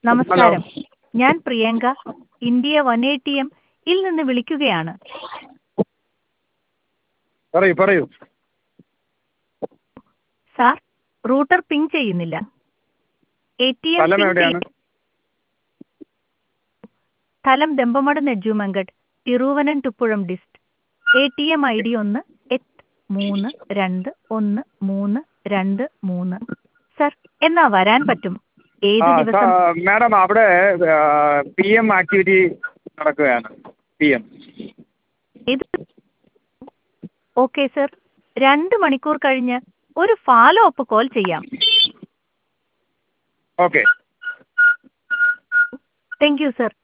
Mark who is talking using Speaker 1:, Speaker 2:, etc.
Speaker 1: നമസ്കാരം ഞാൻ Priyanka India one eighty M ഇൽ നിന്ന് വിളിക്കുകയാണ്
Speaker 2: പറയൂ പറയൂ
Speaker 1: സാർ റൂട്ടർ പിങ് ചെയ്യുന്നില്ല എ ടി എം
Speaker 2: സ്ഥലം എവിടെയാണ്
Speaker 1: സ്ഥലം ദമ്പമട് Nedumangad Thiruvananthapuram dist A T M I D ഒന്ന് എട്ട് മൂന്ന് രണ്ട് ഒന്ന് മൂന്ന് രണ്ട് മൂന്ന് സർ എന്നാ വരാൻ പറ്റും ഏത്
Speaker 2: ആ
Speaker 1: ദിവസം
Speaker 2: മാഡം അവിടെ പി എം ആക്ടിവിറ്റി നടക്കുകയാണ് പി എം
Speaker 1: ഏത് ഓക്കെ സർ രണ്ട് മണിക്കൂർ കഴിഞ്ഞ് ഒരു ഫാലോ അപ്പ് കോൾ ചെയ്യാം
Speaker 2: ഓക്കെ
Speaker 1: താങ്ക് യു സർ